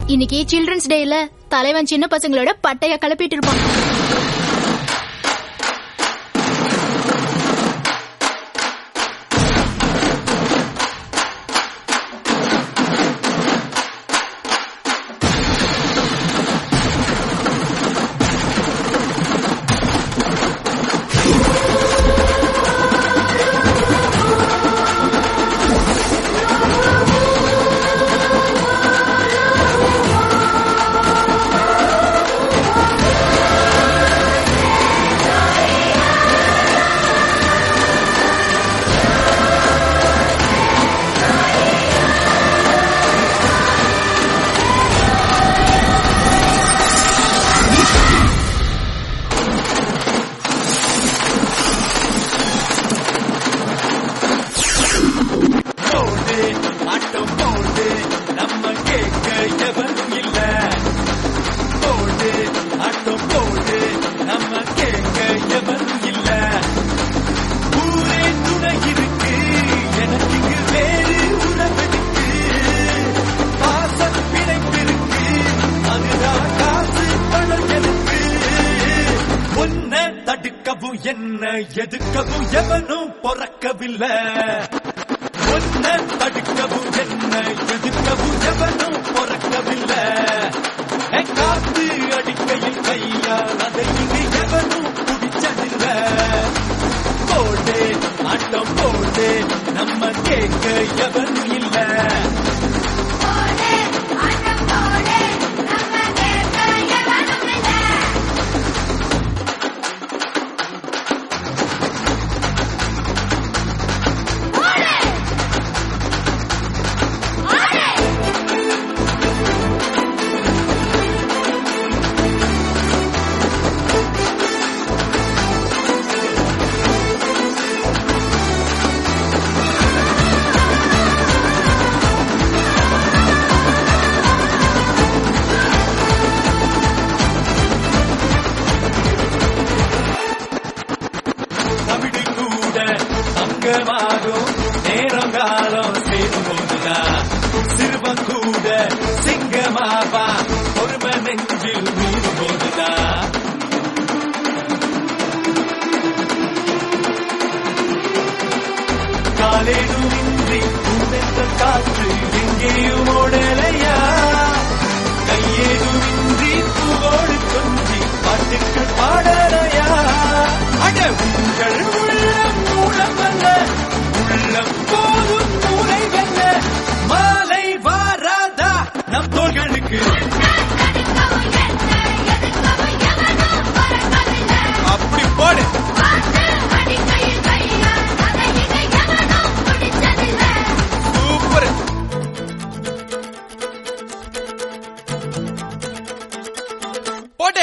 இன்னைக்கு சில்ட்ரன்ஸ் டேல தலைவன் சின்ன பசங்களோட பட்டைய கிளப்பிட்டு இருப்பான் போடு ஆட்டம் போடு நம்ம கேட்க எவரும் இல்ல போடு ஆட்டம் போடு நம்ம கேட்க எவரும் இல்ல ஊரே துணை இருக்கு எனக்கு இங்கு வேறு உறவெடுக்கு பாசம் பிணைப்பிருக்கு அதுதான் காசு பணம் எனக்கு உன்னை தடுக்கவும் என்ன எதுக்கவும் எவனும் பொறக்கவில்லை ஒன்ன தடுக்கவும் என்ன எதிர்க்கவும் எவனும் பொறக்கவில்லை எ காத்து அடிக்கையில் கையால் அதை இங்கு எவனும் பிடிச்சதில்ல போடு ஆட்டம் போடு நம்ம கேட்க எவனும் இல்ல தமிழ் கூட அங்கமாகும் நேரம் காலம் சேரும் போதுதான் சிறுவன் கூட சிங்கமாவா பொறுமை நெஞ்சில் மீறும் போதுதான் காலேதுமின்றி பூவென்ற காற்று எங்கேயும் ஓடலையா கையேதுமின்றி பூவோடு கொஞ்சி பாட்டுக்கள் பாடலையா அட உங்கள் உள்ளம் மூலமல்ல உள்ளம் போதும் மூளை வெல்ல மாலை வாராதா நம் தோள்களுக்கு அப்படி போடு சூப்பர் போட்டே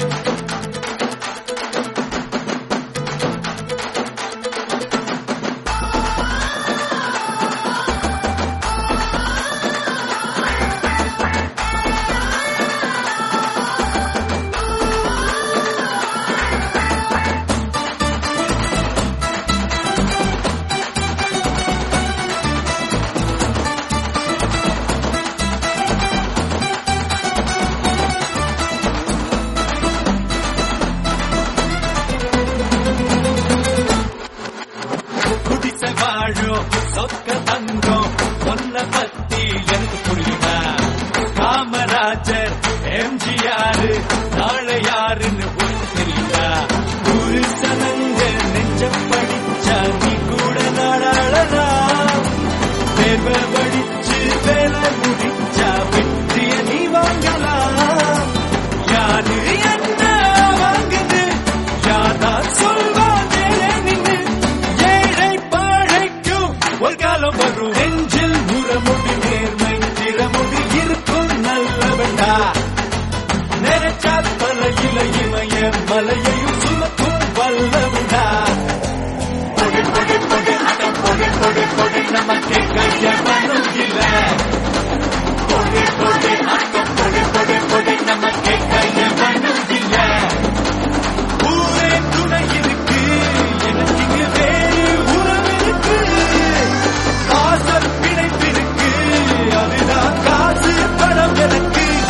குடிசை வாழும் சொக்க தங்கம் ஒன்ன பத்தி எனக்கு புரியுதா காமராஜர் எம்ஜிஆர் நாளை யாருன்னு உனக்கு தெரியுதா ஒரு சனங்க நெஞ்ச படிச்சா நீ கூட நாடாளலாம் தேர்வை படிச்சு வேலை முடிச்சா வெற்றிய நீ வாங்கலாம் யாரு என்ன வாங்குது யாரா சொல்வா மேலே நின்னு ஏழை பாழைக்கும் ஒரு காலம் வரும் நெஞ்சில் முறமுடி நேர்மை திறமுடி இருக்கும் நல்லவண்டா நினைச்சா தலையில இமய மலையையும் சுமக்கும் வல்லவண்டா பொடி பொடி பொடி அடம் பொடி பொடி பொடி நமக்கு கைய மனம் இல்ல பொடி பொடி அடம் பொடி பொடி பொடி நமக்கு கைய மனம் இல்ல ஊரே துணை இருக்கு எனக்கு இங்கு வேறு உறவு இருக்கு காசல் பிணைப்பிருக்கு அதுதான் காசு பணம் எனக்கு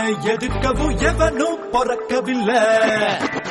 எதிர்க்கவும் எவனும் பிறக்கவில்லை